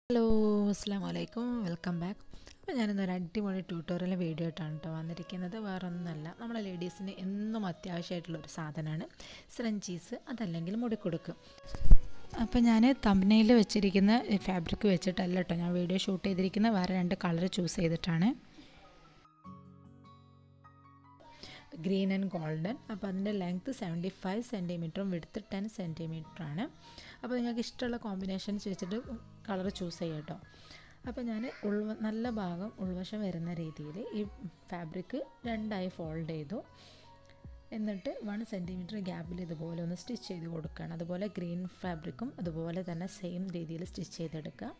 hello അസ്സാം വലൈക്കും welcome back അപ്പോൾ ഞാനിന്നൊരു അടിപൊളി ട്യൂട്ടോറിയൽ വീഡിയോ ആയിട്ടാണ് കേട്ടോ വന്നിരിക്കുന്നത് വേറെ ഒന്നുമല്ല നമ്മളെ ലേഡീസിന് എന്നും അത്യാവശ്യമായിട്ടുള്ളൊരു സാധനമാണ് സ്രഞ്ചീസ് അതല്ലെങ്കിൽ മുടിക്കൊടുക്ക് അപ്പോൾ ഞാൻ തമ്പനയിൽ വെച്ചിരിക്കുന്ന ഫാബ്രിക് വെച്ചിട്ടല്ല കേട്ടോ ഞാൻ വീഡിയോ ഷൂട്ട് ചെയ്തിരിക്കുന്ന വേറെ രണ്ട് കളർ ചൂസ് ചെയ്തിട്ടാണ് ഗ്രീൻ ആൻഡ് ഗോൾഡൻ അപ്പോൾ അതിൻ്റെ ലെങ്ത്ത് സെവൻറ്റി ഫൈവ് സെൻറ്റിമീറ്ററും വിടുത്ത് ടെൻ സെൻറ്റിമീറ്ററാണ് അപ്പോൾ നിങ്ങൾക്ക് ഇഷ്ടമുള്ള കോമ്പിനേഷൻസ് വെച്ചിട്ട് കളർ ചൂസ് ചെയ്യാം കേട്ടോ അപ്പോൾ ഞാൻ ഉൾവ നല്ല ഭാഗം ഉൾവശം വരുന്ന രീതിയിൽ ഈ ഫാബ്രിക് രണ്ടായി ഫോൾഡ് ചെയ്തു എന്നിട്ട് വൺ സെൻറ്റിമീറ്റർ ഗ്യാപ്പിൽ ഇതുപോലെ ഒന്ന് സ്റ്റിച്ച് ചെയ്ത് കൊടുക്കുകയാണ് അതുപോലെ ഗ്രീൻ ഫാബ്രിക്കും അതുപോലെ തന്നെ സെയിം രീതിയിൽ സ്റ്റിച്ച് ചെയ്തെടുക്കുക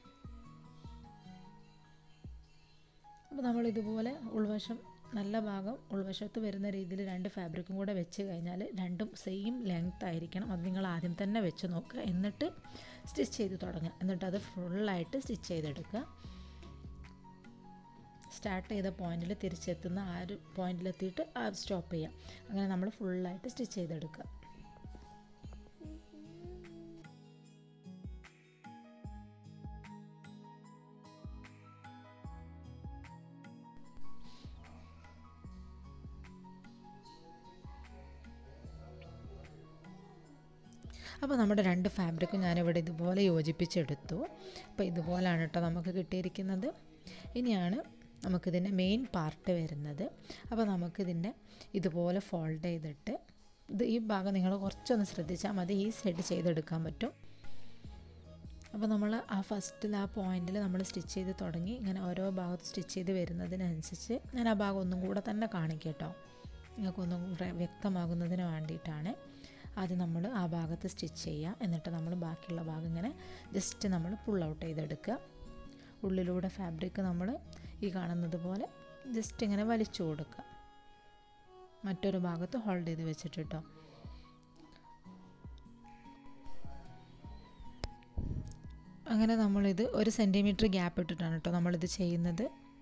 അപ്പോൾ നമ്മൾ ഇതുപോലെ ഉൾവശം നല്ല ഭാഗം ഉൾവശത്ത് വരുന്ന രീതിയിൽ രണ്ട് ഫാബ്രിക്കും കൂടെ വെച്ച് കഴിഞ്ഞാൽ രണ്ടും സെയിം ലെങ്ത് ആയിരിക്കണം അത് നിങ്ങൾ ആദ്യം തന്നെ വെച്ച് നോക്കുക എന്നിട്ട് സ്റ്റിച്ച് ചെയ്ത് തുടങ്ങുക എന്നിട്ട് അത് ഫുള്ളായിട്ട് സ്റ്റിച്ച് ചെയ്തെടുക്കുക സ്റ്റാർട്ട് ചെയ്ത പോയിന്റിൽ തിരിച്ചെത്തുന്ന ആ ഒരു പോയിന്റിലെത്തിയിട്ട് സ്റ്റോപ്പ് ചെയ്യാം അങ്ങനെ നമ്മൾ ഫുള്ളായിട്ട് സ്റ്റിച്ച് ചെയ്തെടുക്കുക അപ്പോൾ നമ്മുടെ രണ്ട് ഫാബ്രിക്കും ഞാനിവിടെ ഇതുപോലെ യോജിപ്പിച്ചെടുത്തു അപ്പോൾ ഇതുപോലെയാണ് കേട്ടോ നമുക്ക് കിട്ടിയിരിക്കുന്നത് ഇനിയാണ് നമുക്കിതിൻ്റെ മെയിൻ പാർട്ട് വരുന്നത് അപ്പോൾ നമുക്കിതിൻ്റെ ഇതുപോലെ ഫോൾഡ് ചെയ്തിട്ട് ഇത് ഈ ഭാഗം നിങ്ങൾ കുറച്ചൊന്ന് ശ്രദ്ധിച്ചാൽ മതി ഈ സൈഡ് ചെയ്തെടുക്കാൻ പറ്റും അപ്പോൾ നമ്മൾ ആ ഫസ്റ്റിൽ ആ പോയിന്റിൽ നമ്മൾ സ്റ്റിച്ച് ചെയ്ത് തുടങ്ങി ഇങ്ങനെ ഓരോ ഭാഗത്ത് സ്റ്റിച്ച് ചെയ്ത് വരുന്നതിനനുസരിച്ച് ഞാൻ ആ ഭാഗം ഒന്നും കൂടെ തന്നെ കാണിക്കാം കേട്ടോ നിങ്ങൾക്കൊന്നും കൂടെ വ്യക്തമാകുന്നതിന് വേണ്ടിയിട്ടാണ് ആദ്യം നമ്മൾ ആ ഭാഗത്ത് സ്റ്റിച്ച് ചെയ്യുക എന്നിട്ട് നമ്മൾ ബാക്കിയുള്ള ഭാഗം ഇങ്ങനെ ജസ്റ്റ് നമ്മൾ പുൾ ഔട്ട് ചെയ്തെടുക്കുക ഉള്ളിലൂടെ ഫാബ്രിക് നമ്മൾ ഈ കാണുന്നത് പോലെ ജസ്റ്റ് ഇങ്ങനെ വലിച്ചു കൊടുക്കുക മറ്റൊരു ഭാഗത്ത് ഹോൾഡ് ചെയ്ത് വെച്ചിട്ട് കേട്ടോ അങ്ങനെ നമ്മളിത് ഒരു സെൻറ്റിമീറ്റർ ഗ്യാപ്പ് ഇട്ടിട്ടാണ് കേട്ടോ നമ്മളിത് ചെയ്യുന്നത്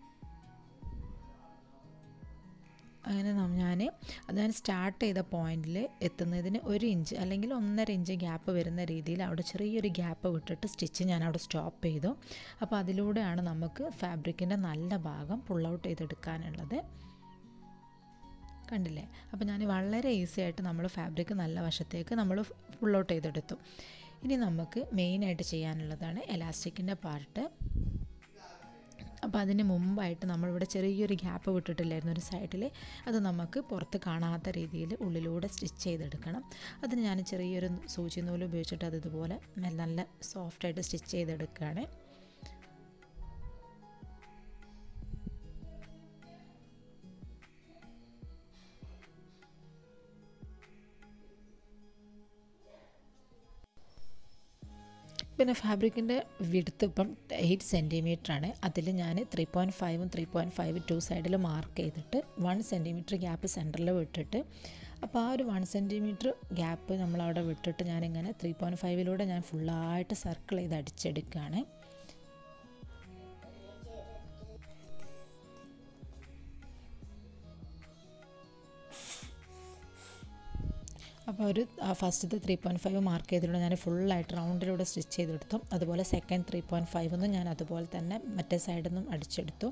അങ്ങനെ ഞാൻ അത് ഞാൻ സ്റ്റാർട്ട് ചെയ്ത പോയിന്റിൽ എത്തുന്നതിന് ഒരു ഇഞ്ച് അല്ലെങ്കിൽ ഒന്നര ഇഞ്ച് ഗ്യാപ്പ് വരുന്ന രീതിയിൽ അവിടെ ചെറിയൊരു ഗ്യാപ്പ് വിട്ടിട്ട് സ്റ്റിച്ച് ഞാൻ അവിടെ സ്റ്റോപ്പ് ചെയ്തു അപ്പോൾ അതിലൂടെയാണ് നമുക്ക് ഫാബ്രിക്കിൻ്റെ നല്ല ഭാഗം പുൾ ഔട്ട് ചെയ്തെടുക്കാനുള്ളത് കണ്ടില്ലേ അപ്പോൾ ഞാൻ വളരെ ഈസി ആയിട്ട് നമ്മൾ ഫാബ്രിക് നല്ല വശത്തേക്ക് നമ്മൾ പുൾ ഔട്ട് ചെയ്തെടുത്തു ഇനി നമുക്ക് മെയിനായിട്ട് ചെയ്യാനുള്ളതാണ് എലാസ്റ്റിക്കിൻ്റെ പാർട്ട് അപ്പോൾ അതിന് മുമ്പായിട്ട് നമ്മളിവിടെ ചെറിയൊരു ഗ്യാപ്പ് വിട്ടിട്ടില്ലായിരുന്നു ഒരു സൈഡിൽ അത് നമുക്ക് പുറത്ത് കാണാത്ത രീതിയിൽ ഉള്ളിലൂടെ സ്റ്റിച്ച് ചെയ്തെടുക്കണം അതിന് ഞാൻ ചെറിയൊരു സൂചി നൂല് ഉപയോഗിച്ചിട്ട് അത് ഇതുപോലെ നല്ല സോഫ്റ്റായിട്ട് സ്റ്റിച്ച് ചെയ്തെടുക്കുകയാണ് പിന്നെ ഫാബ്രിക്കിൻ്റെ വിടുത്ത് ഇപ്പം എയ്റ്റ് സെൻറ്റിമീറ്റർ ആണ് അതിൽ ഞാൻ ത്രീ പോയിൻറ്റ് ഫൈവും ത്രീ പോയിൻറ്റ് ഫൈവ് ടു സൈഡിൽ മാർക്ക് ചെയ്തിട്ട് വൺ സെൻറ്റിമീറ്റർ ഗ്യാപ്പ് സെൻറ്ററിൽ വിട്ടിട്ട് അപ്പോൾ ആ ഒരു വൺ സെൻറ്റിമീറ്റർ ഗ്യാപ്പ് നമ്മളവിടെ വിട്ടിട്ട് ഞാനിങ്ങനെ ത്രീ പോയിൻറ്റ് ഫൈവിലൂടെ ഞാൻ ഫുള്ളായിട്ട് സർക്കിൾ ചെയ്ത് അടിച്ചെടുക്കുകയാണ് അപ്പോൾ ഒരു ഫസ്റ്റത്തെ ത്രീ പോയിൻറ്റ് ഫൈവ് മാർക്ക് ചെയ്തിട്ടുണ്ട് ഞാൻ ഫുള്ളായിട്ട് റൗണ്ടിലൂടെ സ്റ്റിച്ച് ചെയ്തെടുത്തു അതുപോലെ സെക്കൻഡ് ത്രീ പോയിൻറ്റ് ഫൈവ് ഒന്നും ഞാൻ അതുപോലെ തന്നെ മറ്റേ സൈഡിൽ നിന്നും അടിച്ചെടുത്തു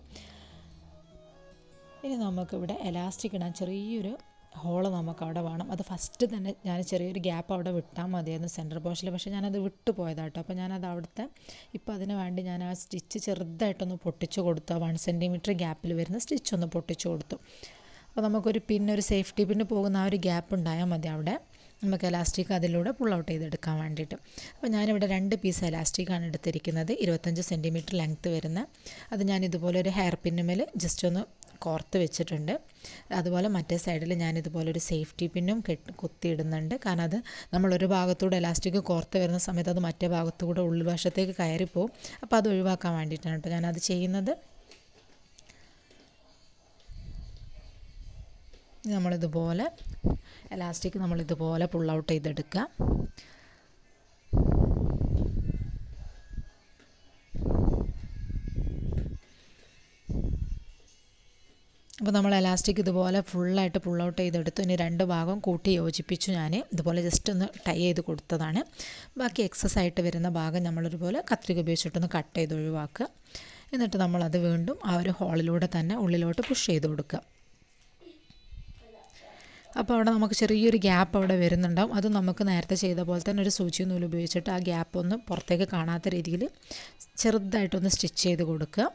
ഇനി നമുക്കിവിടെ എലാസ്റ്റിക് ഇടാൻ ചെറിയൊരു ഹോള് നമുക്ക് അവിടെ വേണം അത് ഫസ്റ്റ് തന്നെ ഞാൻ ചെറിയൊരു ഗ്യാപ്പ് അവിടെ വിട്ടാൽ മതിയായിരുന്നു സെൻറ്റർ പോർഷനിൽ പക്ഷേ ഞാനത് വിട്ടു പോയതാട്ടോ അപ്പോൾ ഞാനത് അവിടുത്തെ ഇപ്പോൾ അതിന് വേണ്ടി ഞാൻ ആ സ്റ്റിച്ച് ചെറുതായിട്ടൊന്ന് പൊട്ടിച്ചു കൊടുത്തു വൺ സെൻറ്റിമീറ്റർ ഗ്യാപ്പിൽ വരുന്ന സ്റ്റിച്ച് ഒന്ന് പൊട്ടിച്ചു കൊടുത്തു അപ്പോൾ നമുക്കൊരു പിന്നെ ഒരു സേഫ്റ്റി പിന്നെ പോകുന്ന ആ ഒരു ഗ്യാപ്പ് ഉണ്ടായാൽ മതി അവിടെ നമുക്ക് എലാസ്റ്റിക് അതിലൂടെ പുൾ ഔട്ട് ചെയ്തെടുക്കാൻ വേണ്ടിയിട്ട് അപ്പോൾ ഞാനിവിടെ രണ്ട് പീസ് എലാസ്റ്റിക്കാണ് എടുത്തിരിക്കുന്നത് ഇരുപത്തഞ്ച് സെൻറ്റിമീറ്റർ ലെങ്ത്ത് വരുന്ന അത് ഞാൻ ഇതുപോലെ ഒരു ഹെയർ പിന്നുമേൽ ജസ്റ്റ് ഒന്ന് കോർത്ത് വെച്ചിട്ടുണ്ട് അതുപോലെ മറ്റേ സൈഡിൽ ഞാൻ ഇതുപോലെ ഒരു സേഫ്റ്റി പിന്നും കെട്ട് കുത്തിയിടുന്നുണ്ട് കാരണം അത് നമ്മളൊരു ഭാഗത്തൂടെ എലാസ്റ്റിക് കോർത്ത് വരുന്ന സമയത്ത് അത് മറ്റേ ഭാഗത്തൂടെ ഉൾവശത്തേക്ക് കയറിപ്പോവും അപ്പോൾ അത് ഒഴിവാക്കാൻ വേണ്ടിയിട്ടാണ് കേട്ടോ ഞാനത് ചെയ്യുന്നത് നമ്മളിതുപോലെ എലാസ്റ്റിക് നമ്മളിതുപോലെ പുൾ ഔട്ട് ചെയ്തെടുക്കുക അപ്പോൾ നമ്മൾ എലാസ്റ്റിക് ഇതുപോലെ ഫുള്ളായിട്ട് പുൾ ഔട്ട് ചെയ്തെടുത്തു ഇനി രണ്ട് ഭാഗം കൂട്ടി യോജിപ്പിച്ചു ഞാൻ ഇതുപോലെ ജസ്റ്റ് ഒന്ന് ടൈ ചെയ്ത് കൊടുത്തതാണ് ബാക്കി എക്സസ് ആയിട്ട് വരുന്ന ഭാഗം നമ്മളൊരുപോലെ കത്രിക ഉപയോഗിച്ചിട്ടൊന്ന് കട്ട് ചെയ്ത് ഒഴിവാക്കുക എന്നിട്ട് നമ്മളത് വീണ്ടും ആ ഒരു ഹോളിലൂടെ തന്നെ ഉള്ളിലോട്ട് പുഷ് ചെയ്ത് കൊടുക്കുക അപ്പോൾ അവിടെ നമുക്ക് ചെറിയൊരു ഗ്യാപ്പ് അവിടെ വരുന്നുണ്ടാവും അത് നമുക്ക് നേരത്തെ ചെയ്ത പോലെ തന്നെ ഒരു സൂചി നൂല് ഉപയോഗിച്ചിട്ട് ആ ഗ്യാപ്പ് ഒന്ന് പുറത്തേക്ക് കാണാത്ത രീതിയിൽ ചെറുതായിട്ടൊന്ന് സ്റ്റിച്ച് ചെയ്ത് കൊടുക്കുക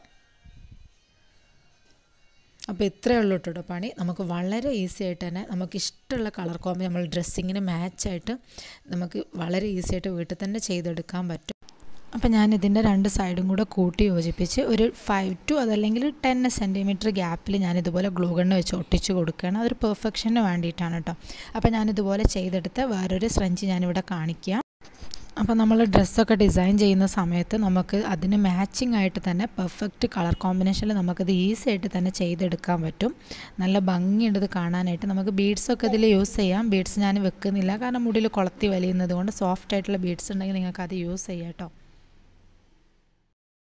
അപ്പോൾ ഇത്രയേ ഉള്ളൂ കേട്ടോ പണി നമുക്ക് വളരെ ഈസി ആയിട്ട് തന്നെ നമുക്ക് ഇഷ്ടമുള്ള കളർ കോമ്പ് നമ്മൾ ഡ്രസ്സിങ്ങിന് മാച്ചായിട്ട് നമുക്ക് വളരെ ഈസി ആയിട്ട് വീട്ടിൽ തന്നെ ചെയ്തെടുക്കാൻ പറ്റും അപ്പോൾ ഞാൻ ഇതിൻ്റെ രണ്ട് സൈഡും കൂടെ കൂട്ടി യോജിപ്പിച്ച് ഒരു ഫൈവ് ടു അതല്ലെങ്കിൽ ടെൻ സെൻറ്റിമീറ്റർ ഗ്യാപ്പിൽ ഞാൻ ഇതുപോലെ ഗ്ലൂ ഗണ്ണ് വെച്ച് ഒട്ടിച്ച് കൊടുക്കുകയാണ് അതൊരു പെർഫെക്ഷന് വേണ്ടിയിട്ടാണ് കേട്ടോ അപ്പോൾ ഞാൻ ഇതുപോലെ ചെയ്തെടുത്ത വേറൊരു സ്രഞ്ച് ഞാനിവിടെ കാണിക്കുക അപ്പോൾ നമ്മൾ ഡ്രസ്സൊക്കെ ഡിസൈൻ ചെയ്യുന്ന സമയത്ത് നമുക്ക് അതിന് മാച്ചിങ് ആയിട്ട് തന്നെ പെർഫെക്റ്റ് കളർ കോമ്പിനേഷനിൽ നമുക്കത് ഈസി ആയിട്ട് തന്നെ ചെയ്തെടുക്കാൻ പറ്റും നല്ല ഭംഗിയുണ്ട് ഇത് കാണാനായിട്ട് നമുക്ക് ബീഡ്സൊക്കെ ഇതിൽ യൂസ് ചെയ്യാം ബീഡ്സ് ഞാൻ വെക്കുന്നില്ല കാരണം മുടിയിൽ കുളത്തി വലിയുന്നത് കൊണ്ട് സോഫ്റ്റ് ആയിട്ടുള്ള ബീഡ്സ് ഉണ്ടെങ്കിൽ നിങ്ങൾക്ക് അത് യൂസ് ചെയ്യാം കേട്ടോ